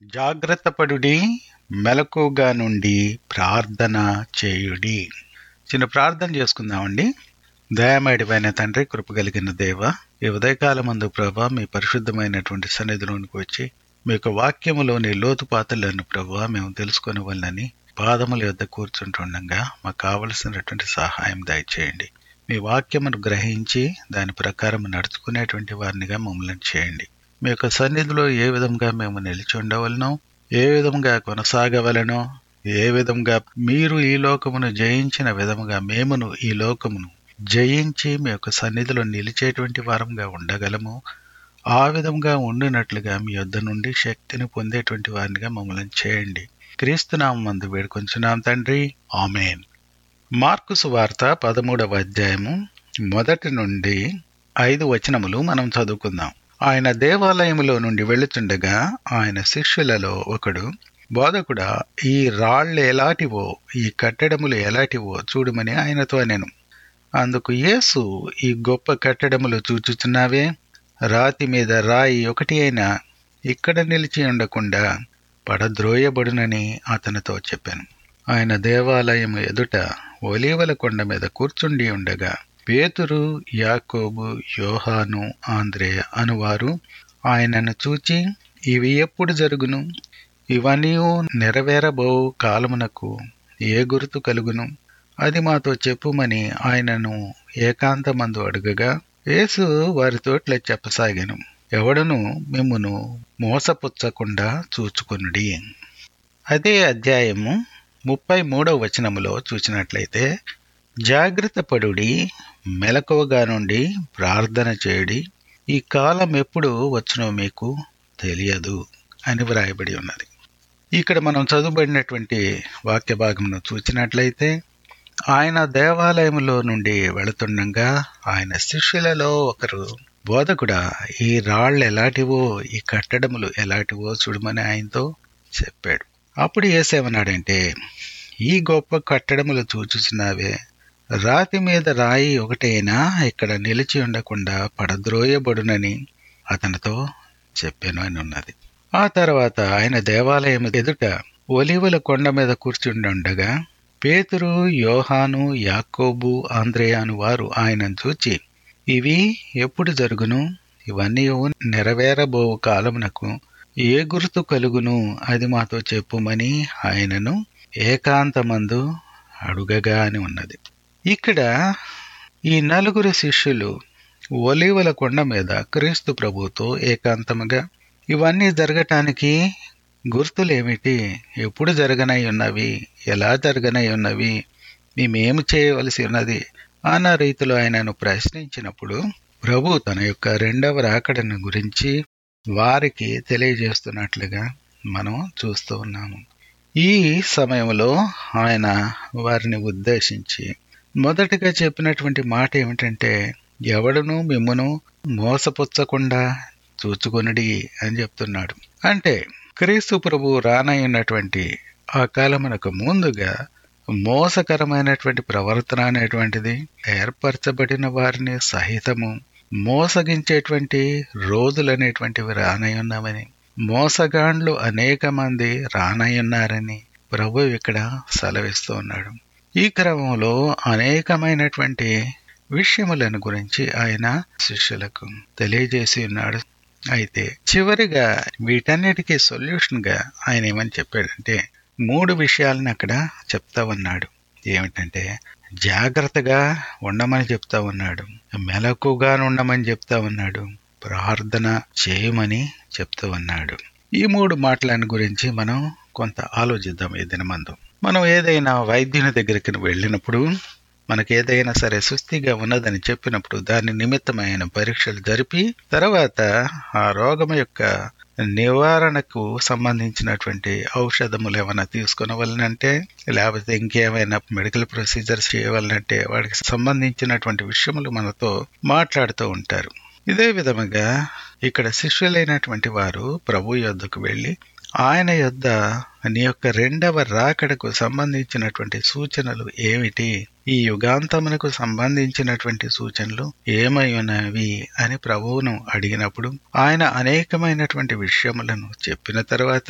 జాగ్రత్తపడుడి మెలకుగా నుండి ప్రార్థన చేయుడి చిన్న ప్రార్థన చేసుకుందామండి దయామేడిపైన తండ్రి కృప కలిగిన దేవ ఈ ఉదయకాలమందు ప్రభా మీ పరిశుద్ధమైనటువంటి సన్నిధిలోనికి వచ్చి మీ యొక్క వాక్యములోని లోతుపాతలను ప్రభా మేము తెలుసుకునే వల్లని పాదముల యొద్ద కూర్చుంటుండగా మాకు కావలసినటువంటి సహాయం దయచేయండి మీ వాక్యమును గ్రహించి దాని ప్రకారం నడుచుకునేటువంటి వారినిగా మమ్మల్ని చేయండి మీ యొక్క సన్నిధిలో ఏ విధంగా మేము నిలిచి ఉండవలనో ఏ విధంగా కొనసాగవలనో ఏ విధంగా మీరు ఈ లోకమును జయించిన విధముగా మేమును ఈ లోకమును జయించి మీ యొక్క సన్నిధిలో నిలిచేటువంటి వారంగా ఉండగలము ఆ విధంగా ఉండినట్లుగా మీ యొద్ద నుండి శక్తిని పొందేటువంటి వారినిగా మమ్మల్ని చేయండి క్రీస్తునామం మందు వేడుకొంచున్నాం తండ్రి ఆమెన్ మార్కు సువార్త పదమూడవ అధ్యాయము మొదటి నుండి ఐదు వచనములు మనం చదువుకుందాం ఆయన దేవాలయములో నుండి వెళ్ళుచుండగా ఆయన శిష్యులలో ఒకడు బోధకుడా ఈ రాళ్ళు ఎలాంటివో ఈ కట్టడములు ఎలాంటివో చూడమని ఆయనతో నేను అందుకు యేసు ఈ గొప్ప కట్టడములు చూచుచున్నావే రాతి మీద రాయి ఒకటి అయినా ఇక్కడ నిలిచి ఉండకుండా పడద్రోయబడునని అతనితో చెప్పాను ఆయన దేవాలయం ఎదుట ఒలీవల కొండ మీద కూర్చుండి ఉండగా పేతురు యాకోబు యోహాను ఆంద్రేయ అనువారు ఆయనను చూచి ఇవి ఎప్పుడు జరుగును ఇవన్నీ నెరవేరబో కాలమునకు ఏ గుర్తు కలుగును అది మాతో చెప్పుమని ఆయనను ఏకాంతమందు అడుగగా యేసు వారితో ఇట్లా చెప్పసాగాను ఎవడను మిమ్మును మోసపుచ్చకుండా చూచుకొనుడి అదే అధ్యాయము ముప్పై మూడవ వచనములో చూసినట్లయితే జాగ్రత్త పడుడి మెలకువగా నుండి ప్రార్థన చేయడి ఈ కాలం ఎప్పుడు వచ్చునో మీకు తెలియదు అని వ్రాయబడి ఉన్నది ఇక్కడ మనం చదువుబడినటువంటి వాక్య భాగమును చూసినట్లయితే ఆయన దేవాలయంలో నుండి వెళుతుండగా ఆయన శిష్యులలో ఒకరు బోధకుడా ఈ రాళ్ళు ఎలాంటివో ఈ కట్టడములు ఎలాంటివో చూడమని ఆయనతో చెప్పాడు అప్పుడు ఏసేమన్నాడంటే ఈ గొప్ప కట్టడములు చూచుచున్నావే రాతి మీద రాయి ఒకటైనా ఇక్కడ నిలిచి ఉండకుండా పడద్రోయబడునని అతనితో చెప్పాను అని ఉన్నది ఆ తర్వాత ఆయన దేవాలయం ఎదుట ఒలివల కొండ మీద కూర్చుండగా పేతురు యోహాను యాకోబు ఆంద్రేయాను వారు ఆయనను చూచి ఇవి ఎప్పుడు జరుగును ఇవన్నీ నెరవేరబో కాలమునకు ఏ గుర్తు కలుగును అది మాతో చెప్పుమని ఆయనను ఏకాంతమందు అడుగగా అని ఉన్నది ఇక్కడ ఈ నలుగురు శిష్యులు ఒలివల కొండ మీద క్రీస్తు ప్రభుతో ఏకాంతముగా ఇవన్నీ జరగటానికి గుర్తులేమిటి ఎప్పుడు జరగనై ఉన్నవి ఎలా జరగనై ఉన్నవి మేమేమి చేయవలసి ఉన్నది అన్న రీతిలో ఆయనను ప్రశ్నించినప్పుడు ప్రభు తన యొక్క రెండవ రాకడను గురించి వారికి తెలియజేస్తున్నట్లుగా మనం చూస్తూ ఉన్నాము ఈ సమయంలో ఆయన వారిని ఉద్దేశించి మొదటగా చెప్పినటువంటి మాట ఏమిటంటే ఎవడును మిమ్మును మోసపుచ్చకుండా చూచుకొనుడి అని చెప్తున్నాడు అంటే క్రీస్తు ప్రభు రానయ్యున్నటువంటి ఆ కాలమునకు ముందుగా మోసకరమైనటువంటి ప్రవర్తన అనేటువంటిది ఏర్పరచబడిన వారిని సహితము మోసగించేటువంటి రోజులనేటువంటివి రానయ్యున్నామని మోసగాండ్లు అనేక మంది రానయ్యున్నారని ప్రభు ఇక్కడ సెలవిస్తూ ఉన్నాడు ఈ క్రమంలో అనేకమైనటువంటి విషయములను గురించి ఆయన శిష్యులకు తెలియజేసి ఉన్నాడు అయితే చివరిగా వీటన్నిటికీ సొల్యూషన్ గా ఆయన ఏమని చెప్పాడంటే మూడు విషయాలను అక్కడ చెప్తా ఉన్నాడు ఏమిటంటే జాగ్రత్తగా ఉండమని చెప్తా ఉన్నాడు మెలకుగా ఉండమని చెప్తా ఉన్నాడు ప్రార్థన చేయమని చెప్తూ ఉన్నాడు ఈ మూడు మాటలను గురించి మనం కొంత ఆలోచిద్దాం ఈ దినమందు మనం ఏదైనా వైద్యుని దగ్గరికి వెళ్ళినప్పుడు మనకు ఏదైనా సరే సుస్థిగా ఉన్నదని చెప్పినప్పుడు దాని నిమిత్తమైన పరీక్షలు జరిపి తర్వాత ఆ రోగం యొక్క నివారణకు సంబంధించినటువంటి ఔషధములు ఏమైనా తీసుకునవలనంటే లేకపోతే ఇంకేమైనా మెడికల్ ప్రొసీజర్స్ చేయవలనంటే వాటికి సంబంధించినటువంటి విషయములు మనతో మాట్లాడుతూ ఉంటారు ఇదే విధముగా ఇక్కడ శిష్యులైనటువంటి వారు ప్రభు యొద్దకు వెళ్ళి ఆయన యొద్ద నీ యొక్క రెండవ రాకడకు సంబంధించినటువంటి సూచనలు ఏమిటి ఈ యుగాంతమునకు సంబంధించినటువంటి సూచనలు ఏమై ఉన్నవి అని ప్రభువును అడిగినప్పుడు ఆయన అనేకమైనటువంటి విషయములను చెప్పిన తర్వాత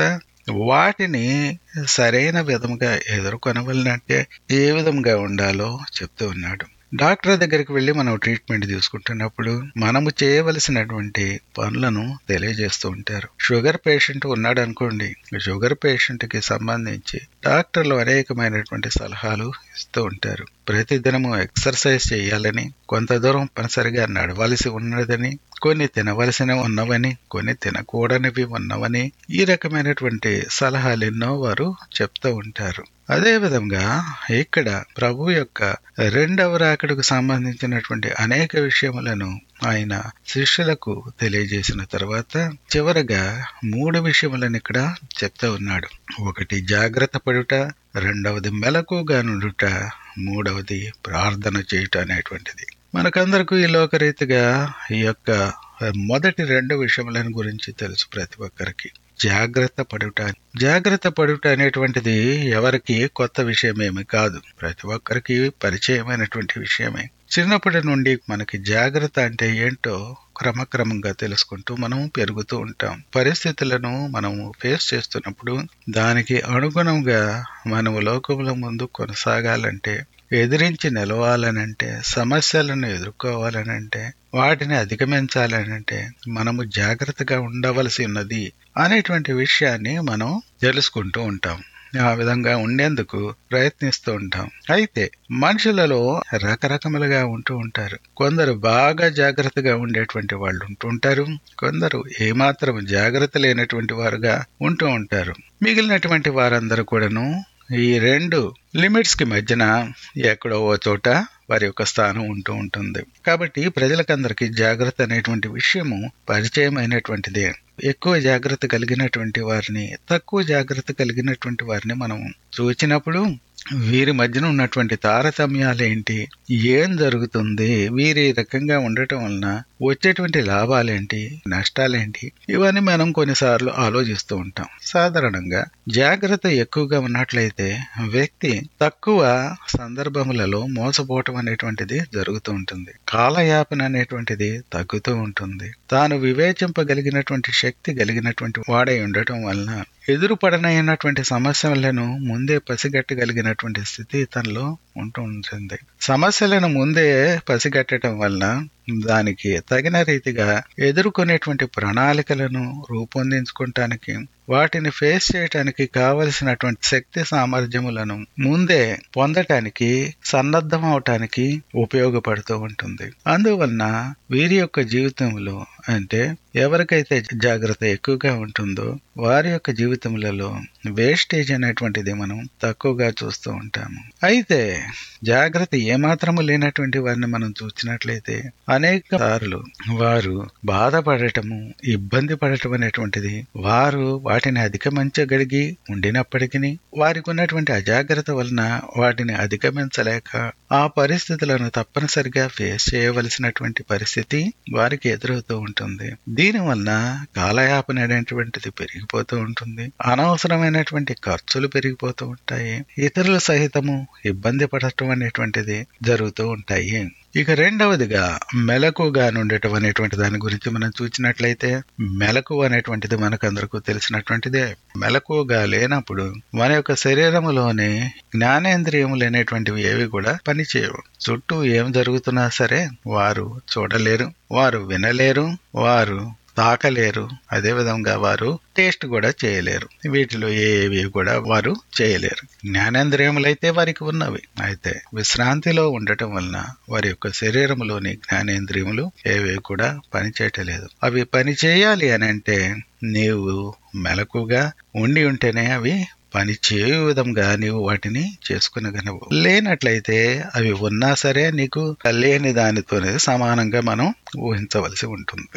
వాటిని సరైన విధముగా ఎదుర్కొనవలనంటే ఏ విధంగా ఉండాలో చెప్తూ ఉన్నాడు డాక్టర్ దగ్గరికి వెళ్ళి మనం ట్రీట్మెంట్ తీసుకుంటున్నప్పుడు మనము చేయవలసినటువంటి పనులను తెలియజేస్తూ ఉంటారు షుగర్ పేషెంట్ ఉన్నాడు అనుకోండి షుగర్ పేషెంట్ కి సంబంధించి డాక్టర్లు అనేకమైనటువంటి సలహాలు ఇస్తూ ఉంటారు ప్రతిదినము ఎక్సర్సైజ్ చేయాలని కొంత దూరం తప్పనిసరిగా నడవలసి ఉన్నదని కొన్ని తినవలసినవి ఉన్నవని కొన్ని తినకూడనివి ఉన్నవని ఈ రకమైనటువంటి సలహాలు ఎన్నో వారు చెప్తూ ఉంటారు అదే విధంగా ఇక్కడ ప్రభు యొక్క రెండవ రాకడకు సంబంధించినటువంటి అనేక విషయములను ఆయన శిష్యులకు తెలియజేసిన తర్వాత చివరగా మూడు విషయములను ఇక్కడ చెప్తా ఉన్నాడు ఒకటి జాగ్రత్త పడుట రెండవది మెలకుగా నుండుట మూడవది ప్రార్థన చేయుట అనేటువంటిది మనకందరకు ఈ లోకరీతిగా ఈ యొక్క మొదటి రెండు విషయములను గురించి తెలుసు ప్రతి ఒక్కరికి జాగ్రత్త పడుట జాగ్రత్త పడుట అనేటువంటిది ఎవరికి కొత్త విషయమేమి కాదు ప్రతి ఒక్కరికి పరిచయమైనటువంటి విషయమే చిన్నప్పటి నుండి మనకి జాగ్రత్త అంటే ఏంటో క్రమక్రమంగా తెలుసుకుంటూ మనం పెరుగుతూ ఉంటాం పరిస్థితులను మనము ఫేస్ చేస్తున్నప్పుడు దానికి అనుగుణంగా మనము లోకంలో ముందు కొనసాగాలంటే ఎదిరించి నిలవాలనంటే సమస్యలను ఎదుర్కోవాలనంటే వాటిని అధిగమించాలనంటే మనము జాగ్రత్తగా ఉండవలసి ఉన్నది అనేటువంటి విషయాన్ని మనం తెలుసుకుంటూ ఉంటాం ఆ విధంగా ఉండేందుకు ప్రయత్నిస్తూ ఉంటాం అయితే మనుషులలో రకరకములుగా ఉంటూ ఉంటారు కొందరు బాగా జాగ్రత్తగా ఉండేటువంటి వాళ్ళు ఉంటూ ఉంటారు కొందరు ఏమాత్రం జాగ్రత్త లేనటువంటి వారుగా ఉంటూ ఉంటారు మిగిలినటువంటి వారందరూ కూడాను ఈ రెండు లిమిట్స్ కి మధ్యన ఎక్కడో ఓ చోట వారి యొక్క స్థానం ఉంటూ ఉంటుంది కాబట్టి ప్రజలకందరికీ జాగ్రత్త అనేటువంటి విషయము పరిచయమైనటువంటిదే ఎక్కువ జాగ్రత్త కలిగినటువంటి వారిని తక్కువ జాగ్రత్త కలిగినటువంటి వారిని మనం చూచినప్పుడు వీరి మధ్యన ఉన్నటువంటి తారతమ్యాలు ఏంటి ఏం జరుగుతుంది వీరి రకంగా ఉండటం వలన వచ్చేటువంటి లాభాలేంటి నష్టాలేంటి ఇవన్నీ మనం కొన్నిసార్లు ఆలోచిస్తూ ఉంటాం సాధారణంగా జాగ్రత్త ఎక్కువగా ఉన్నట్లయితే వ్యక్తి తక్కువ సందర్భములలో మోసపోవటం అనేటువంటిది జరుగుతూ ఉంటుంది కాలయాపన అనేటువంటిది తగ్గుతూ ఉంటుంది తాను వివేచింపగలిగినటువంటి శక్తి కలిగినటువంటి వాడై ఉండటం వలన ఎదురుపడనైనటువంటి సమస్యలను ముందే పసిగట్టగలిగినటువంటి స్థితి తనలో ఉంటూ ఉంటుంది సమస్యలను ముందే పసిగట్టడం వలన దానికి తగిన రీతిగా ఎదుర్కొనేటువంటి ప్రణాళికలను రూపొందించుకోవటానికి వాటిని ఫేస్ చేయటానికి కావలసినటువంటి శక్తి సామర్థ్యములను ముందే పొందటానికి సన్నద్ధం అవటానికి ఉపయోగపడుతూ ఉంటుంది అందువలన వీరి యొక్క జీవితంలో అంటే ఎవరికైతే జాగ్రత్త ఎక్కువగా ఉంటుందో వారి యొక్క జీవితములలో వేస్టేజ్ అనేటువంటిది మనం తక్కువగా చూస్తూ ఉంటాము అయితే జాగ్రత్త ఏమాత్రము లేనటువంటి వారిని మనం చూసినట్లయితే అనేక సార్లు వారు బాధపడటము ఇబ్బంది పడటం అనేటువంటిది వారు వాటిని అధిగమించగలిగి ఉండినప్పటికీ వారికి ఉన్నటువంటి అజాగ్రత్త వలన వాటిని అధిగమించలేక ఆ పరిస్థితులను తప్పనిసరిగా ఫేస్ చేయవలసినటువంటి పరిస్థితి వారికి ఎదురవుతూ ఉంటుంది దీని వలన కాలయాపన అనేటువంటిది పెరిగిపోతూ ఉంటుంది అనవసరమైనటువంటి ఖర్చులు పెరిగిపోతూ ఉంటాయి ఇతరుల సహితము ఇబ్బంది పడటం అనేటువంటిది జరుగుతూ ఉంటాయి ఇక రెండవదిగా మెలకుగా ఉండటం అనేటువంటి దాని గురించి మనం చూసినట్లయితే మెలకు అనేటువంటిది మనకందరకు తెలిసినటువంటిదే మెలకుగా లేనప్పుడు మన యొక్క శరీరములోని జ్ఞానేంద్రియములు అనేటువంటివి ఏవి కూడా పనిచేయవు చుట్టూ ఏం జరుగుతున్నా సరే వారు చూడలేరు వారు వినలేరు వారు తాకలేరు అదే విధంగా వారు టేస్ట్ కూడా చేయలేరు వీటిలో ఏవి కూడా వారు చేయలేరు జ్ఞానేంద్రియములైతే వారికి ఉన్నవి అయితే విశ్రాంతిలో ఉండటం వలన వారి యొక్క శరీరంలోని జ్ఞానేంద్రియములు ఏవి కూడా పనిచేయటలేదు అవి పని చేయాలి అని అంటే నీవు మెలకుగా ఉండి ఉంటేనే అవి పని చేయు విధంగా నీవు వాటిని చేసుకునగలవు లేనట్లయితే అవి ఉన్నా సరే నీకు లేని దానితోనే సమానంగా మనం ఊహించవలసి ఉంటుంది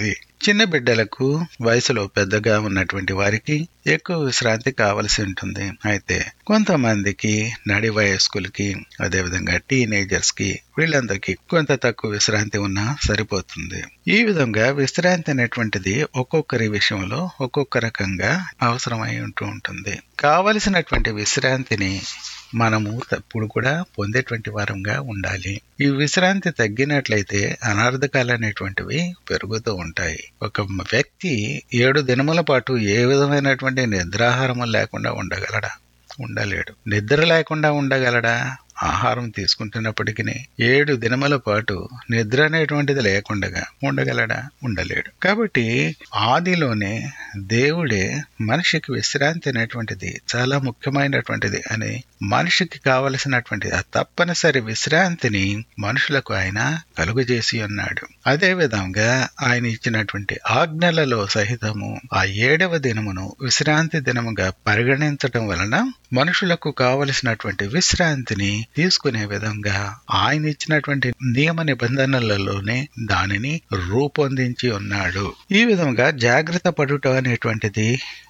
చిన్న బిడ్డలకు వయసులో పెద్దగా ఉన్నటువంటి వారికి ఎక్కువ విశ్రాంతి కావలసి ఉంటుంది అయితే కొంతమందికి నడి వయస్కులకి అదేవిధంగా టీనేజర్స్ కి వీళ్ళందరికీ కొంత తక్కువ విశ్రాంతి ఉన్నా సరిపోతుంది ఈ విధంగా విశ్రాంతి అనేటువంటిది ఒక్కొక్కరి విషయంలో ఒక్కొక్క రకంగా అవసరమై ఉంటూ ఉంటుంది కావలసినటువంటి విశ్రాంతిని మనము తప్పుడు కూడా పొందేటువంటి వారంగా ఉండాలి ఈ విశ్రాంతి తగ్గినట్లయితే అనర్థకాలు అనేటువంటివి పెరుగుతూ ఉంటాయి ఒక వ్యక్తి ఏడు దినముల పాటు ఏ విధమైనటువంటి నిద్రాహారము లేకుండా ఉండగలడా ఉండలేడు నిద్ర లేకుండా ఉండగలడా ఆహారం తీసుకుంటున్నప్పటికీ ఏడు దినముల పాటు నిద్ర అనేటువంటిది లేకుండా ఉండగలడా ఉండలేడు కాబట్టి ఆదిలోనే దేవుడే మనిషికి విశ్రాంతి అనేటువంటిది చాలా ముఖ్యమైనటువంటిది అని మనిషికి కావలసినటువంటి ఆ తప్పనిసరి విశ్రాంతిని మనుషులకు ఆయన కలుగజేసి ఉన్నాడు అదే విధంగా ఆయన ఇచ్చినటువంటి ఆజ్ఞలలో సహితము ఆ ఏడవ దినమును విశ్రాంతి దినముగా పరిగణించటం వలన మనుషులకు కావలసినటువంటి విశ్రాంతిని తీసుకునే విధంగా ఆయన ఇచ్చినటువంటి నియమ నిబంధనలలోనే దానిని రూపొందించి ఉన్నాడు ఈ విధంగా జాగ్రత్త పడుట అనేటువంటిది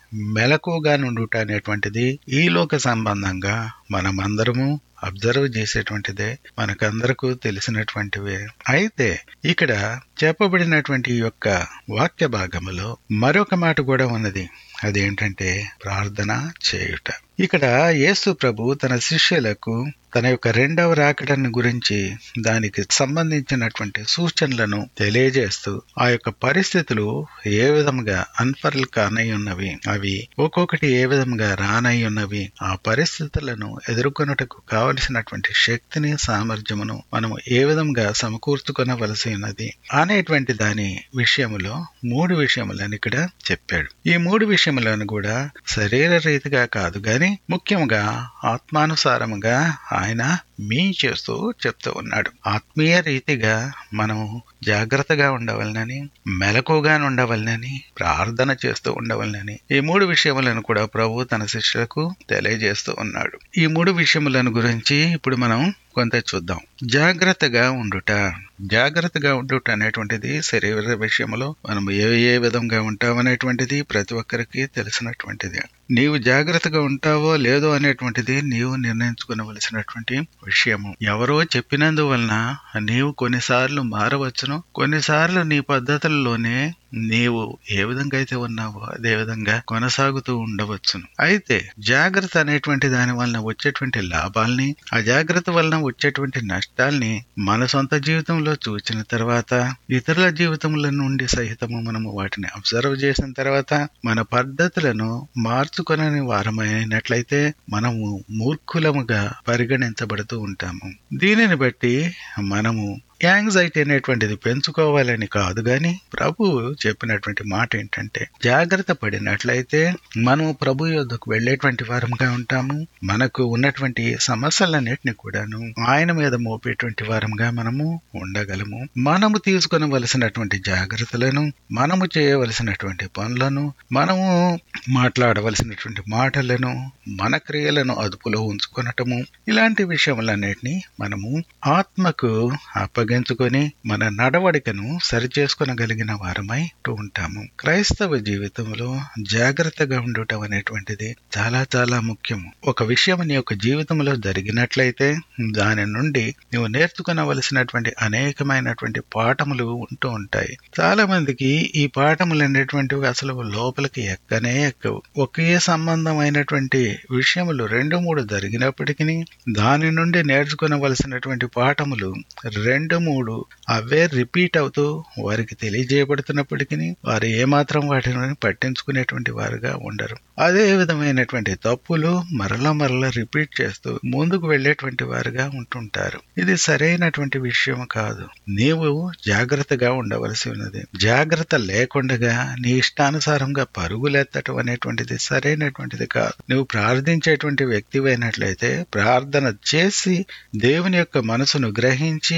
మెలకుగా నుండుట అనేటువంటిది ఈ లోక సంబంధంగా మనమందరము అబ్జర్వ్ చేసేటువంటిదే మనకందరకు తెలిసినటువంటివే అయితే ఇక్కడ చెప్పబడినటువంటి యొక్క వాక్య భాగములో మరొక మాట కూడా ఉన్నది అదేంటంటే ప్రార్థన చేయుట ఇక్కడ యేసు ప్రభు తన శిష్యులకు తన యొక్క రెండవ రాకడని గురించి దానికి సంబంధించినటువంటి సూచనలను తెలియజేస్తూ ఆ యొక్క పరిస్థితులు ఏ విధంగా అన్ఫర్ల్ కానై ఉన్నవి అవి ఒక్కొక్కటి ఏ విధంగా రానై ఉన్నవి ఆ పరిస్థితులను ఎదుర్కొనుటకు కావలసినటువంటి శక్తిని సామర్థ్యమును మనము ఏ విధంగా సమకూర్చుకొనవలసి ఉన్నది అనేటువంటి దాని విషయములో మూడు విషయములను ఇక్కడ చెప్పాడు ఈ మూడు విషయములను కూడా శరీర రీతిగా కాదు గాని ముఖ్యంగా ఆత్మానుసారముగా ఆయన మీ చేస్తూ చెప్తూ ఉన్నాడు ఆత్మీయ రీతిగా మనము జాగ్రత్తగా ఉండవలనని మెలకుగా ఉండవలనని ప్రార్థన చేస్తూ ఉండవలనని ఈ మూడు విషయములను కూడా ప్రభు తన శిష్యులకు తెలియజేస్తూ ఉన్నాడు ఈ మూడు విషయములను గురించి ఇప్పుడు మనం కొంత చూద్దాం జాగ్రత్తగా ఉండుట జాగ్రత్తగా ఉండుట అనేటువంటిది శరీర విషయంలో మనం ఏ ఏ విధంగా ఉంటామనేటువంటిది ప్రతి ఒక్కరికి తెలిసినటువంటిది నీవు జాగ్రత్తగా ఉంటావో లేదో అనేటువంటిది నీవు నిర్ణయించుకునవలసినటువంటి విషయము ఎవరో చెప్పినందువలన నీవు కొన్నిసార్లు మారవచ్చును కొన్నిసార్లు నీ పద్ధతుల్లోనే నీవు ఏ విధంగా అయితే ఉన్నావో అదే విధంగా కొనసాగుతూ ఉండవచ్చును అయితే జాగ్రత్త అనేటువంటి దాని వలన వచ్చేటువంటి లాభాల్ని ఆ జాగ్రత్త వలన వచ్చేటువంటి నష్టాల్ని మన సొంత జీవితంలో చూసిన తర్వాత ఇతరుల జీవితముల నుండి సహితము మనము వాటిని అబ్జర్వ్ చేసిన తర్వాత మన పద్ధతులను మార్చుకొనని వారమైనట్లయితే మనము మూర్ఖులముగా పరిగణించబడుతూ ఉంటాము దీనిని బట్టి మనము యాంగ్జైటీ అనేటువంటిది పెంచుకోవాలని కాదు గాని ప్రభు చెప్పినటువంటి మాట ఏంటంటే జాగ్రత్త పడినట్లయితే మనము ప్రభు యొద్దకు వెళ్లేటువంటి వారంగా ఉంటాము మనకు ఉన్నటువంటి సమస్యలన్నిటిని కూడాను ఆయన మీద మోపేటువంటి వారంగా మనము ఉండగలము మనము తీసుకునవలసినటువంటి జాగ్రత్తలను మనము చేయవలసినటువంటి పనులను మనము మాట్లాడవలసినటువంటి మాటలను మన క్రియలను అదుపులో ఉంచుకొనటము ఇలాంటి విషయములన్నిటినీ మనము ఆత్మకు అప్పగించుకొని మన నడవడికను సరిచేసుకొనగలిగిన వారమై ఉంటాము క్రైస్తవ జీవితంలో జాగ్రత్తగా ఉండటం అనేటువంటిది చాలా చాలా ముఖ్యము ఒక విషయం నీ యొక్క జీవితంలో జరిగినట్లయితే దాని నుండి నువ్వు నేర్చుకునవలసినటువంటి అనేకమైనటువంటి పాఠములు ఉంటూ ఉంటాయి చాలా మందికి ఈ పాఠములు అనేటువంటివి అసలు లోపలికి ఎక్కనే ఎక్కవు ఒకే సంబంధమైనటువంటి విషయములు రెండు మూడు జరిగినప్పటికీ దాని నుండి నేర్చుకునవలసినటువంటి పాఠములు రెండు మూడు అవే రిపీట్ అవుతూ వారికి తెలియజేయబడుతున్నప్పటికీ వారు ఏమాత్రం వాటిని పట్టించుకునేటువంటి వారుగా ఉండరు అదే విధమైనటువంటి తప్పులు మరల మరల రిపీట్ చేస్తూ ముందుకు వెళ్లేటువంటి వారుగా ఉంటుంటారు ఇది సరైనటువంటి విషయం కాదు నీవు జాగ్రత్తగా ఉండవలసి ఉన్నది జాగ్రత్త లేకుండా నీ ఇష్టానుసారంగా పరుగులెత్తటం అనేటువంటిది సరైనటువంటిది కాదు నువ్వు ప్రార్థించేటువంటి వ్యక్తివైనట్లయితే ప్రార్థన చేసి దేవుని యొక్క మనసును గ్రహించి వాక్య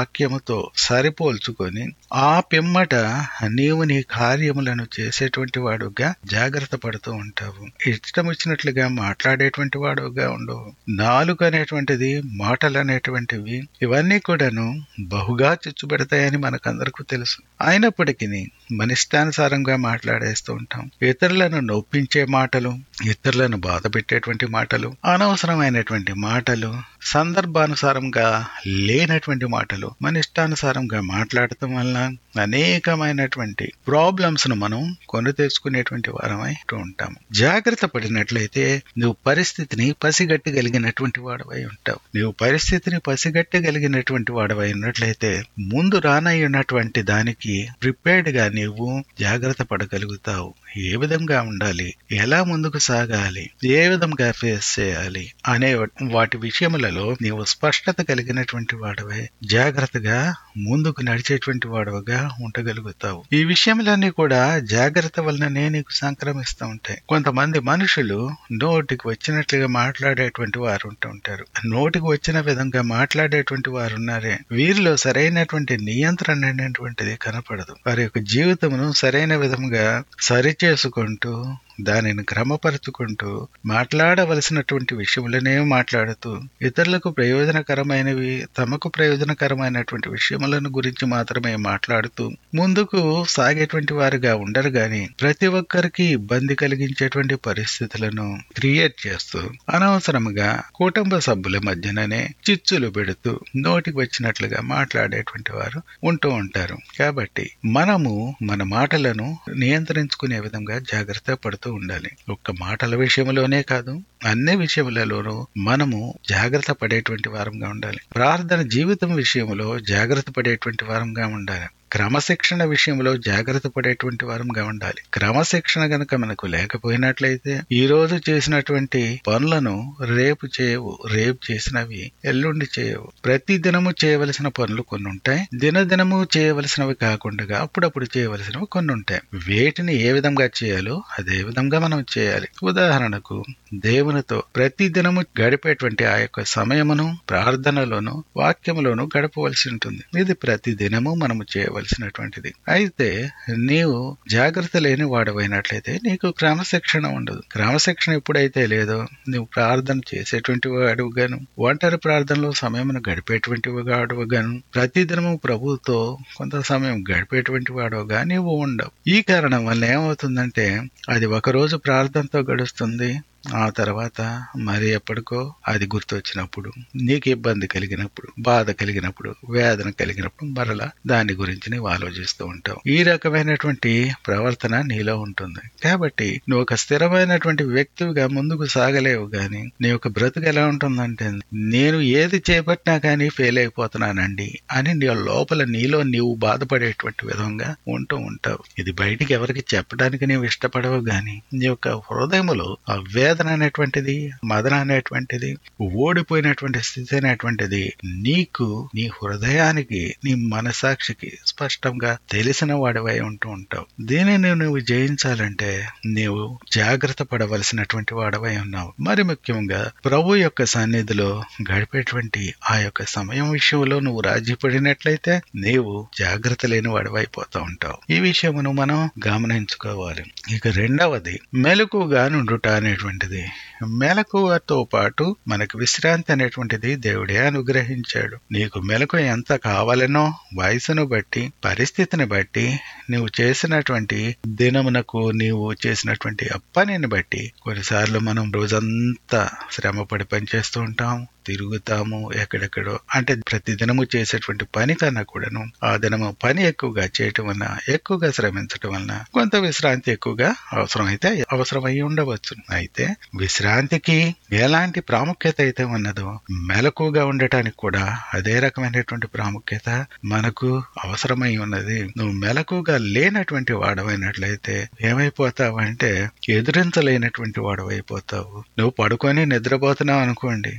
వాక్యముతో సరిపోల్చుకొని ఆ పిమ్మట నీవు నీ కార్యములను చేసేటువంటి వాడుగా జాగ్రత్త పడుతూ ఉంటావు ఇష్టం వచ్చినట్లుగా మాట్లాడేటువంటి వాడుగా ఉండవు నాలుగు అనేటువంటిది మాటలు అనేటువంటివి ఇవన్నీ కూడాను బహుగా చిచ్చుపెడతాయని మనకందరికీ తెలుసు అయినప్పటికీ మన ఇష్టానుసారంగా మాట్లాడేస్తూ ఉంటాం ఇతరులను నొప్పించే మాటలు ఇతరులను బాధ పెట్టేటువంటి మాటలు అనవసరమైనటువంటి మాటలు సందర్భానుసారంగా లేనటువంటి మాటలు మన ఇష్టానుసారంగా మాట్లాడటం వల్ల అనేకమైనటువంటి ప్రాబ్లమ్స్ ను మనం కొని తెచ్చుకునేటువంటి వారమై ఉంటాము జాగ్రత్త పడినట్లయితే నువ్వు పరిస్థితిని పసిగట్టగలిగినటువంటి వాడవై ఉంటావు నువ్వు పరిస్థితిని పసిగట్టగలిగినటువంటి వాడవై ఉన్నట్లయితే ముందు రానయ్యున్నటువంటి దానికి ప్రిపేర్డ్ గా నీవు జాగ్రత్త పడగలుగుతావు ఏ విధంగా ఉండాలి ఎలా ముందుకు సాగాలి ఏ విధంగా ఫేస్ చేయాలి అనే వాటి విషయములలో నీవు స్పష్టత కలిగినటువంటి వాడవై జాగ్రత్తగా ముందుకు నడిచేటువంటి వాడవగా ఉండగలుగుతావు ఈ విషయములన్నీ కూడా జాగ్రత్త వలననే నీకు సంక్రమిస్తూ ఉంటాయి కొంతమంది మనుషులు నోటికి వచ్చినట్లుగా మాట్లాడేటువంటి వారు ఉంటూ ఉంటారు నోటికి వచ్చిన విధంగా మాట్లాడేటువంటి వారు ఉన్నారే వీరిలో సరైనటువంటి నియంత్రణ అనేటువంటిది కనపడదు వారి యొక్క జీవితమును సరైన విధంగా సరి చేసుకుంటూ దానిని క్రమపరుచుకుంటూ మాట్లాడవలసినటువంటి విషయములనే మాట్లాడుతూ ఇతరులకు ప్రయోజనకరమైనవి తమకు ప్రయోజనకరమైనటువంటి విషయములను గురించి మాత్రమే మాట్లాడుతూ ముందుకు సాగేటువంటి వారుగా ఉండరు గాని ప్రతి ఒక్కరికి ఇబ్బంది కలిగించేటువంటి పరిస్థితులను క్రియేట్ చేస్తూ అనవసరముగా కుటుంబ సభ్యుల మధ్యననే చిచ్చులు పెడుతూ నోటికి వచ్చినట్లుగా మాట్లాడేటువంటి వారు ఉంటూ ఉంటారు కాబట్టి మనము మన మాటలను నియంత్రించుకునే విధంగా జాగ్రత్త పడుతూ ఉండాలి ఒక్క మాటల విషయంలోనే కాదు అన్ని విషయములలోనూ మనము జాగ్రత్త పడేటువంటి వారంగా ఉండాలి ప్రార్థన జీవితం విషయంలో జాగ్రత్త పడేటువంటి వారంగా ఉండాలి క్రమశిక్షణ విషయంలో జాగ్రత్త పడేటువంటి వారంగా ఉండాలి క్రమశిక్షణ గనక మనకు లేకపోయినట్లయితే ఈ రోజు చేసినటువంటి పనులను రేపు చేయవు రేపు చేసినవి ఎల్లుండి చేయవు ప్రతి దినము చేయవలసిన పనులు కొన్ని ఉంటాయి దినదినము చేయవలసినవి కాకుండా అప్పుడప్పుడు చేయవలసినవి కొన్ని ఉంటాయి వేటిని ఏ విధంగా చేయాలో అదే విధంగా మనం చేయాలి ఉదాహరణకు దేవునితో ప్రతి దినము గడిపేటువంటి ఆ యొక్క సమయమును ప్రార్థనలోను వాక్యములోను గడపవలసి ఉంటుంది ఇది ప్రతి దినము మనము చేయవలసినటువంటిది అయితే నీవు జాగ్రత్త లేని వాడవైనట్లయితే నీకు క్రమశిక్షణ ఉండదు క్రమశిక్షణ ఎప్పుడైతే లేదో నువ్వు ప్రార్థన చేసేటువంటి వాడుగాను ఒంటరి ప్రార్థనలో సమయమును గడిపేటువంటి వాడుగాను ప్రతి దినము ప్రభువుతో కొంత సమయం గడిపేటువంటి వాడుగా నీవు ఉండవు ఈ కారణం వల్ల ఏమవుతుందంటే అది ఒక రోజు ప్రార్థనతో గడుస్తుంది ఆ తర్వాత మరి ఎప్పటికో అది గుర్తొచ్చినప్పుడు నీకు ఇబ్బంది కలిగినప్పుడు బాధ కలిగినప్పుడు వేదన కలిగినప్పుడు మరలా దాని గురించి నీవు ఆలోచిస్తూ ఉంటావు ఈ రకమైనటువంటి ప్రవర్తన నీలో ఉంటుంది కాబట్టి నువ్వు ఒక స్థిరమైనటువంటి వ్యక్తిగా ముందుకు సాగలేవు గాని నీ యొక్క బ్రతుకు ఎలా ఉంటుందంటే నేను ఏది చేపట్టినా కానీ ఫెయిల్ అయిపోతున్నానండి అని నీ లోపల నీలో నీవు బాధపడేటువంటి విధంగా ఉంటూ ఉంటావు ఇది బయటికి ఎవరికి చెప్పడానికి నీవు ఇష్టపడవు గాని నీ యొక్క హృదయములో ఆ వేదన అనేటువంటిది మదన అనేటువంటిది ఓడిపోయినటువంటి స్థితి అనేటువంటిది నీకు నీ హృదయానికి నీ మనసాక్షికి స్పష్టంగా తెలిసిన వాడివై ఉంటూ ఉంటావు దీనిని నువ్వు జయించాలంటే నీవు జాగ్రత్త పడవలసినటువంటి వాడవై ఉన్నావు మరి ముఖ్యంగా ప్రభు యొక్క సన్నిధిలో గడిపేటువంటి ఆ యొక్క సమయం విషయంలో నువ్వు రాజీ పడినట్లయితే నీవు జాగ్రత్త లేని వాడివైపోతూ ఉంటావు ఈ విషయమును మనం గమనించుకోవాలి ఇక రెండవది మెలకుగా నుండుట అనేటువంటిది మెలకువతో పాటు మనకు విశ్రాంతి అనేటువంటిది దేవుడే అనుగ్రహించాడు నీకు మెలకు ఎంత కావాలనో వయసును బట్టి పరిస్థితిని బట్టి నువ్వు చేసినటువంటి దినమునకు నీవు చేసినటువంటి పనిని బట్టి కొన్నిసార్లు మనం రోజంతా శ్రమపడి పనిచేస్తూ ఉంటాం తిరుగుతాము ఎక్కడెక్కడో అంటే ప్రతి దినము చేసేటువంటి పని కన్నా కూడాను ఆ దినము పని ఎక్కువగా చేయటం వలన ఎక్కువగా శ్రమించటం వలన కొంత విశ్రాంతి ఎక్కువగా అవసరం అయితే అవసరం అయి ఉండవచ్చు అయితే విశ్రాంతికి ఎలాంటి ప్రాముఖ్యత అయితే ఉన్నదో మెలకుగా ఉండటానికి కూడా అదే రకమైనటువంటి ప్రాముఖ్యత మనకు అవసరమై ఉన్నది నువ్వు మెలకుగా లేనటువంటి వాడవైనట్లయితే ఏమైపోతావంటే ఎదురించలేనటువంటి వాడవైపోతావు నువ్వు పడుకొని నిద్రపోతున్నావు అనుకోండి నీ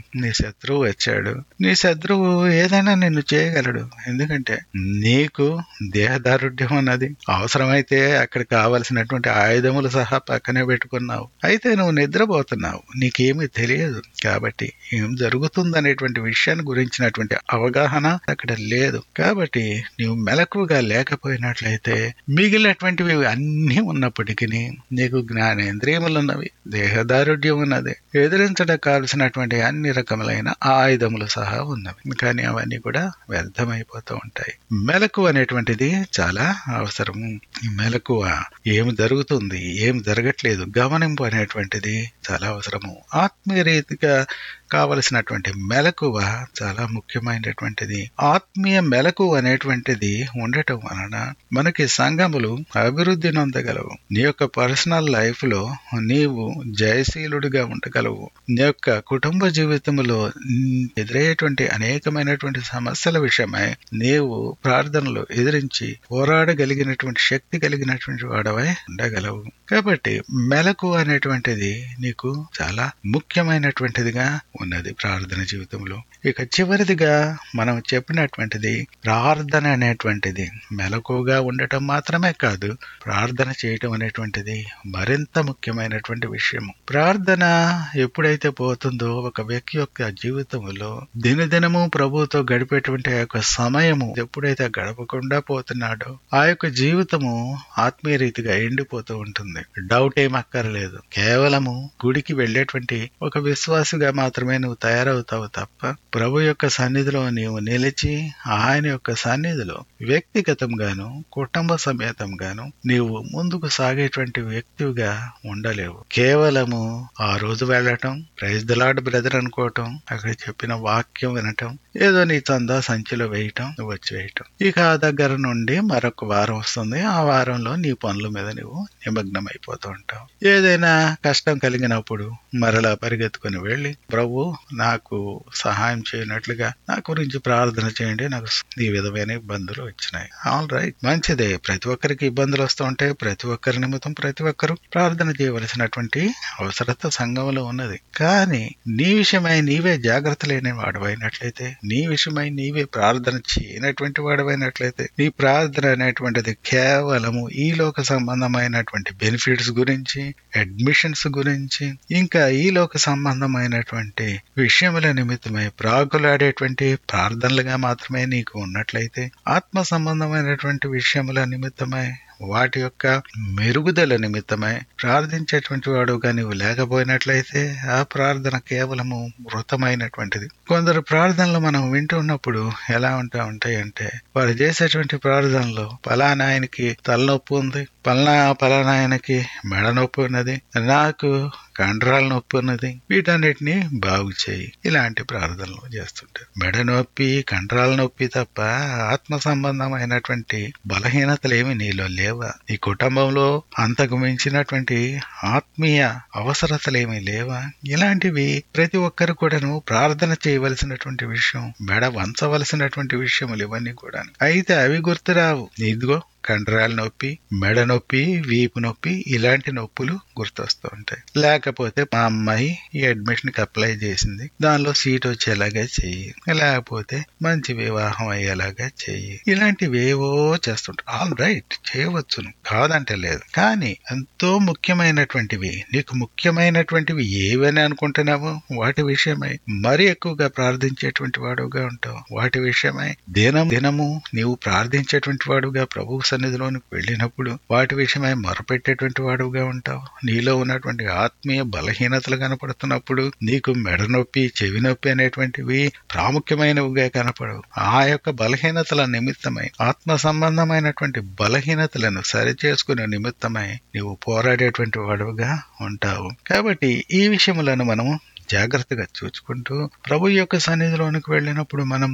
శత్రువు వచ్చాడు నీ శత్రువు ఏదైనా నిన్ను చేయగలడు ఎందుకంటే నీకు దేహదారుఢ్యం ఉన్నది అవసరమైతే అక్కడ కావలసినటువంటి ఆయుధములు సహా పక్కనే పెట్టుకున్నావు అయితే నువ్వు నిద్రపోతున్నావు నీకేమీ తెలియదు కాబట్టి ఏం జరుగుతుందనేటువంటి విషయాన్ని గురించినటువంటి అవగాహన అక్కడ లేదు కాబట్టి నీవు మెలకువగా లేకపోయినట్లయితే మిగిలినటువంటివి అన్నీ ఉన్నప్పటికీ నీకు జ్ఞానేంద్రియములు ఉన్నవి దేహదారుఢ్యం ఉన్నది ఎదిరించడానికి కావలసినటువంటి అన్ని రకములైన ఆయుధములు సహా ఉన్నవి కానీ అవన్నీ కూడా వ్యర్థమైపోతూ ఉంటాయి మెలకు అనేటువంటిది చాలా అవసరము ఈ మెలకువ ఏమి జరుగుతుంది ఏం జరగట్లేదు గమనింపు అనేటువంటిది చాలా అవసరము ఆత్మీయ రీతిగా కావలసినటువంటి మెలకువ చాలా ముఖ్యమైనటువంటిది ఆత్మీయ మెలకు అనేటువంటిది ఉండటం వలన మనకి సంఘములు అభివృద్ధి నొందగలవు నీ యొక్క పర్సనల్ లైఫ్ లో నీవు జయశీలుడిగా ఉండగలవు నీ యొక్క కుటుంబ జీవితంలో ఎదురయ్యేటువంటి అనేకమైనటువంటి సమస్యల విషయమై నీవు ప్రార్థనలు ఎదిరించి పోరాడగలిగినటువంటి శక్తి కలిగినటువంటి వాడవై ఉండగలవు కాబట్టి మెలకు అనేటువంటిది నీకు చాలా ముఖ్యమైనటువంటిదిగా ఉన్నది ప్రార్థన జీవితంలో ఇక చివరిదిగా మనం చెప్పినటువంటిది ప్రార్థన అనేటువంటిది మెలకుగా ఉండటం మాత్రమే కాదు ప్రార్థన చేయటం అనేటువంటిది మరింత ముఖ్యమైనటువంటి విషయము ప్రార్థన ఎప్పుడైతే పోతుందో ఒక వ్యక్తి యొక్క జీవితంలో దినదినము ప్రభుతో గడిపేటువంటి ఆ యొక్క సమయము ఎప్పుడైతే గడపకుండా పోతున్నాడో ఆ యొక్క జీవితము ఆత్మీయ రీతిగా ఎండిపోతూ ఉంటుంది డౌట్ ఏం అక్కర్లేదు కేవలము గుడికి వెళ్ళేటువంటి ఒక విశ్వాసిగా మాత్రమే నువ్వు తయారవుతావు తప్ప ప్రభు యొక్క సన్నిధిలో నీవు నిలిచి ఆయన యొక్క సన్నిధిలో వ్యక్తిగతంగాను కుటుంబ సమేతంగాను నీవు ముందుకు సాగేటువంటి వ్యక్తిగా ఉండలేవు కేవలము ఆ రోజు వెళ్ళటం ప్రైజ్ దలాడ్ బ్రదర్ అనుకోవటం అక్కడ చెప్పిన వాక్యం వినటం ఏదో నీ చందా సంచిలో వేయటం నువ్వు వచ్చి వేయటం ఇక ఆ దగ్గర నుండి మరొక వారం వస్తుంది ఆ వారంలో నీ పనుల మీద నువ్వు నిమగ్నం అయిపోతూ ఉంటావు ఏదైనా కష్టం కలిగినప్పుడు మరలా పరిగెత్తుకుని వెళ్ళి ప్రభు నాకు సహాయం చేయనట్లుగా నా గురించి ప్రార్థన చేయండి నాకు ఈ విధమైన ఇబ్బందులు వచ్చినాయి ఆల్ రైట్ మంచిదే ప్రతి ఒక్కరికి ఇబ్బందులు వస్తూ ఉంటాయి ప్రతి ఒక్కరి నిమిత్తం ప్రతి ఒక్కరు ప్రార్థన చేయవలసినటువంటి అవసరత సంఘంలో ఉన్నది కానీ నీ విషయమై నీవే జాగ్రత్త లేని వాడవైనట్లయితే నీ విషయమై నీవే ప్రార్థన చేయనటువంటి వాడవైనట్లయితే నీ ప్రార్థన అనేటువంటిది కేవలము ఈ లోక సంబంధమైనటువంటి బెనిఫిట్స్ గురించి అడ్మిషన్స్ గురించి ఇంకా ఈ లోక సంబంధమైనటువంటి విషయముల నిమిత్తమై ప్రాగులాడేటువంటి ప్రార్థనలుగా మాత్రమే నీకు ఉన్నట్లయితే ఆత్మ సంబంధమైనటువంటి విషయముల నిమిత్తమై వాటి యొక్క మెరుగుదల నిమిత్తమై ప్రార్థించేటువంటి వాడుగా నీవు లేకపోయినట్లయితే ఆ ప్రార్థన కేవలము మృతమైనటువంటిది కొందరు ప్రార్థనలు మనం వింటున్నప్పుడు ఎలా ఉంటా ఉంటాయి అంటే వారు చేసేటువంటి ప్రార్థనలో పలానా ఆయనకి తలనొప్పి ఉంది పలానా పలానా ఆయనకి మెడ నొప్పి ఉన్నది నాకు కండరాల నొప్పి ఉన్నది వీటన్నిటిని బాగు చేయి ఇలాంటి ప్రార్థనలు చేస్తుంటారు మెడ నొప్పి కండరాల నొప్పి తప్ప ఆత్మ సంబంధమైనటువంటి బలహీనతలు ఏమి నీలో లేవా ఈ కుటుంబంలో అంతకు మించినటువంటి ఆత్మీయ అవసరతలేమి లేవా ఇలాంటివి ప్రతి ఒక్కరు కూడాను ప్రార్థన చేయవలసినటువంటి విషయం మెడ వంచవలసినటువంటి విషయములు ఇవన్నీ కూడా అయితే అవి గుర్తురావు ఇదిగో కండరాల నొప్పి మెడ నొప్పి వీపు నొప్పి ఇలాంటి నొప్పులు గుర్తొస్తూ ఉంటాయి లేకపోతే మా అమ్మాయి ఈ అడ్మిషన్ కి అప్లై చేసింది దానిలో సీట్ వచ్చేలాగా చెయ్యి లేకపోతే మంచి వివాహం అయ్యేలాగా చెయ్యి ఇలాంటివేవో చేస్తుంటారు ఆల్ రైట్ చేయవచ్చును కాదంటే లేదు కానీ ఎంతో ముఖ్యమైనటువంటివి నీకు ముఖ్యమైనటువంటివి ఏవని అనుకుంటున్నావు వాటి విషయమై మరీ ఎక్కువగా ప్రార్థించేటువంటి వాడుగా ఉంటావు వాటి విషయమై దినం దినము నీవు ప్రార్థించేటువంటి వాడుగా ప్రభు సన్నిధిలోనికి వెళ్ళినప్పుడు వాటి విషయమై మొరపెట్టేటువంటి వాడుగా ఉంటావు నీలో ఉన్నటువంటి ఆత్మీయ బలహీనతలు కనపడుతున్నప్పుడు నీకు మెడ నొప్పి చెవి నొప్పి అనేటువంటివి ప్రాముఖ్యమైనవిగా కనపడవు ఆ యొక్క బలహీనతల నిమిత్తమై ఆత్మ సంబంధమైనటువంటి బలహీనతలను సరిచేసుకునే నిమిత్తమై నీవు పోరాడేటువంటి వాడుగా ఉంటావు కాబట్టి ఈ విషయములను మనము జాగ్రత్తగా చూసుకుంటూ ప్రభు యొక్క సన్నిధిలోనికి వెళ్ళినప్పుడు మనము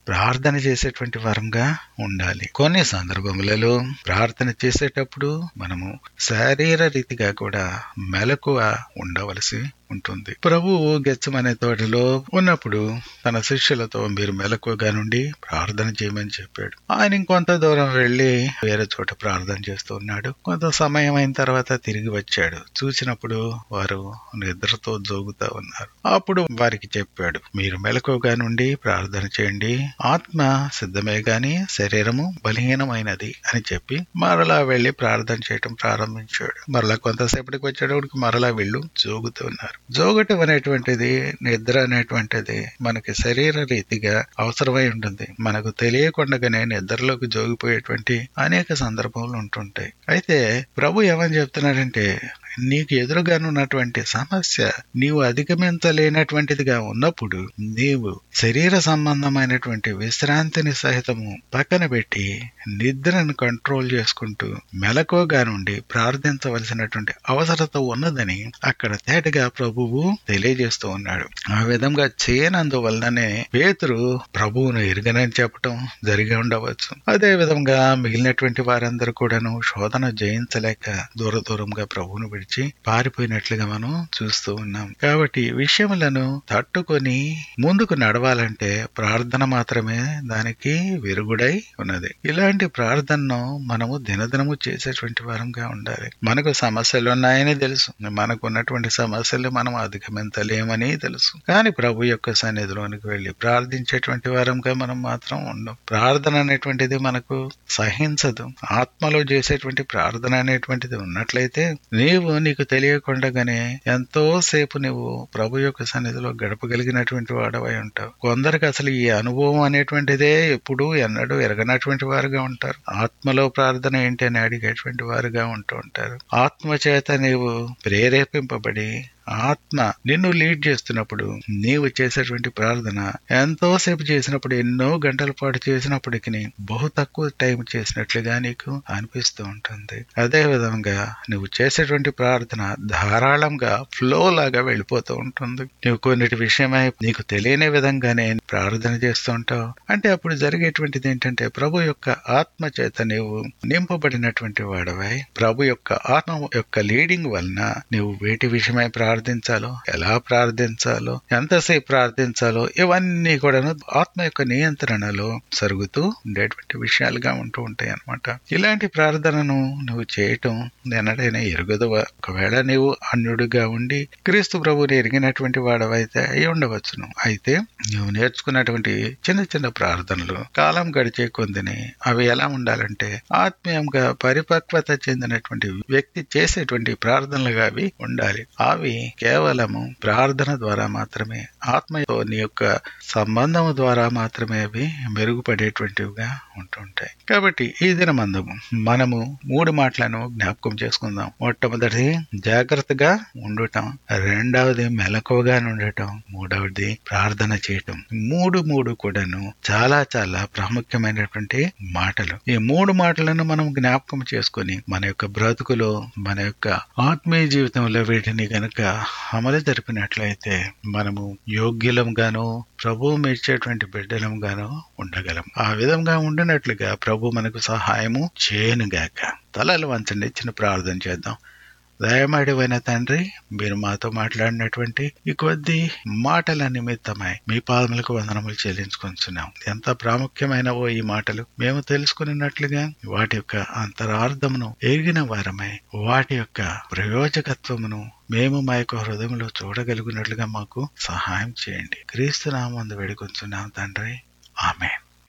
ప్రార్థన చేసేటువంటి వారంగా ఉండాలి కొన్ని సందర్భములలో ప్రార్థన చేసేటప్పుడు మనము శారీర రీతిగా కూడా మెలకువ ఉండవలసి ఉంటుంది ప్రభువు గెచ్చమనే తోటలో ఉన్నప్పుడు తన శిష్యులతో మీరు మెలకుగా నుండి ప్రార్థన చేయమని చెప్పాడు ఆయన ఇంకొంత దూరం వెళ్లి వేరే చోట ప్రార్థన చేస్తూ ఉన్నాడు కొంత సమయం అయిన తర్వాత తిరిగి వచ్చాడు చూసినప్పుడు వారు నిద్రతో జోగుతా ఉన్నారు అప్పుడు వారికి చెప్పాడు మీరు మెలకుగా నుండి ప్రార్థన చేయండి ఆత్మ సిద్ధమే గాని శరీరము బలహీనమైనది అని చెప్పి మరలా వెళ్లి ప్రార్థన చేయటం ప్రారంభించాడు మరలా కొంతసేపటికి వచ్చేటప్పటికి మరలా వీళ్ళు జోగుతూ ఉన్నారు జోగటం అనేటువంటిది నిద్ర అనేటువంటిది మనకి శరీర రీతిగా అవసరమై ఉంటుంది మనకు తెలియకుండానే నిద్రలోకి జోగిపోయేటువంటి అనేక సందర్భాలు ఉంటుంటాయి అయితే ప్రభు ఏమని చెప్తున్నాడంటే నీకు ఎదురుగానున్నటువంటి సమస్య నీవు అధిగమించలేనటువంటిదిగా ఉన్నప్పుడు నీవు శరీర సంబంధమైనటువంటి విశ్రాంతిని సహితము పక్కన పెట్టి నిద్రను కంట్రోల్ చేసుకుంటూ మెలకుగా నుండి ప్రార్థించవలసినటువంటి అవసరత ఉన్నదని అక్కడ తేటగా ప్రభువు తెలియజేస్తూ ఉన్నాడు ఆ విధంగా చేయనందువల్లనే పేతురు ప్రభువును ఎరుగనని చెప్పటం జరిగి ఉండవచ్చు అదే విధంగా మిగిలినటువంటి వారందరూ కూడాను శోధన జయించలేక దూర దూరంగా ప్రభువును విడిచి పారిపోయినట్లుగా మనం చూస్తూ ఉన్నాం కాబట్టి ఈ విషయములను తట్టుకొని ముందుకు నడవాలంటే ప్రార్థన మాత్రమే దానికి విరుగుడై ఉన్నది ఇలాంటి ప్రార్థనను మనము దినదినము చేసేటువంటి వారంగా ఉండాలి మనకు సమస్యలు ఉన్నాయని తెలుసు మనకు ఉన్నటువంటి సమస్యలు మనం అధిగమించలేమని తెలుసు కానీ ప్రభు యొక్క సన్నిధిలోనికి వెళ్లి ప్రార్థించేటువంటి వారంగా మనం మాత్రం ఉండం ప్రార్థన అనేటువంటిది మనకు సహించదు ఆత్మలో చేసేటువంటి ప్రార్థన అనేటువంటిది ఉన్నట్లయితే నీవు నీకు తెలియకుండానే ఎంతో సేపు నువ్వు ప్రభు యొక్క సన్నిధిలో గడపగలిగినటువంటి వాడవై ఉంటావు కొందరికి అసలు ఈ అనుభవం అనేటువంటిదే ఎప్పుడు ఎన్నడూ ఎరగనటువంటి వారుగా ఉంటారు ఆత్మలో ప్రార్థన ఏంటి అని అడిగేటువంటి వారుగా ఉంటూ ఉంటారు ఆత్మ చేత నీవు ప్రేరేపింపబడి ఆత్మ నిన్ను లీడ్ చేస్తున్నప్పుడు నీవు చేసేటువంటి ప్రార్థన ఎంతోసేపు చేసినప్పుడు ఎన్నో గంటల పాటు చేసినప్పటికీ బహు తక్కువ టైం చేసినట్లుగా నీకు అనిపిస్తూ ఉంటుంది అదే విధంగా నువ్వు చేసేటువంటి ప్రార్థన ధారాళంగా ఫ్లో లాగా వెళ్ళిపోతూ ఉంటుంది నువ్వు కొన్నిటి విషయమై నీకు తెలియని విధంగానే ప్రార్థన చేస్తూ ఉంటావు అంటే అప్పుడు జరిగేటువంటిది ఏంటంటే ప్రభు యొక్క ఆత్మ చేత నీవు నింపబడినటువంటి వాడవై ప్రభు యొక్క ఆత్మ యొక్క లీడింగ్ వలన నువ్వు వేటి విషయమై ప్రార్థించాలో ఎలా ప్రార్థించాలో ఎంతసేపు ప్రార్థించాలో ఇవన్నీ కూడాను ఆత్మ యొక్క నియంత్రణలో సరుగుతూ ఉండేటువంటి విషయాలుగా ఉంటూ ఉంటాయి అన్నమాట ఇలాంటి ప్రార్థనను నువ్వు చేయటం ఎన్నడైనా ఎరుగదువా ఒకవేళ నీవు అన్యుడిగా ఉండి క్రీస్తు ప్రభుని ఎరిగినటువంటి వాడవైతే అయి ఉండవచ్చును అయితే నువ్వు నేర్చుకున్నటువంటి చిన్న చిన్న ప్రార్థనలు కాలం గడిచే కొందిని అవి ఎలా ఉండాలంటే ఆత్మీయంగా పరిపక్వత చెందినటువంటి వ్యక్తి చేసేటువంటి ప్రార్థనలుగా అవి ఉండాలి అవి కేవలము ప్రార్థన ద్వారా మాత్రమే ఆత్మతో నీ యొక్క సంబంధము ద్వారా మాత్రమే అవి మెరుగుపడేటువంటివిగా ఉంటుంటాయి కాబట్టి ఈ దినమందము మనము మూడు మాటలను జ్ఞాపకం చేసుకుందాం మొట్టమొదటిది జాగ్రత్తగా ఉండటం రెండవది మెలకువగా ఉండటం మూడవది ప్రార్థన చేయటం మూడు మూడు కూడాను చాలా చాలా ప్రాముఖ్యమైనటువంటి మాటలు ఈ మూడు మాటలను మనం జ్ఞాపకం చేసుకొని మన యొక్క బ్రతుకులో మన యొక్క ఆత్మీయ జీవితంలో వీటిని గనుక అమలు జరిపినట్లయితే మనము యోగ్యులంగాను ప్రభు మెచ్చేటువంటి బిడ్డలంగాను ఉండగలం ఆ విధంగా ఉండినట్లుగా ప్రభు మనకు సహాయము చేయనుగాక తలలు వంచండి చిన్న ప్రార్థన చేద్దాం దయమడివైన తండ్రి మీరు మాతో మాట్లాడినటువంటి ఈ కొద్ది మాటల నిమిత్తమై మీ పాదములకు వందనములు చెల్లించుకుంటున్నాం ఎంత ప్రాముఖ్యమైనవో ఈ మాటలు మేము తెలుసుకున్నట్లుగా వాటి యొక్క అంతరార్థమును ఎరిగిన వారమై వాటి యొక్క ప్రయోజకత్వమును మేము మా యొక్క హృదయంలో చూడగలిగినట్లుగా మాకు సహాయం చేయండి క్రీస్తు నామందు వేడుకొంచున్నాం తండ్రి ఆమెన్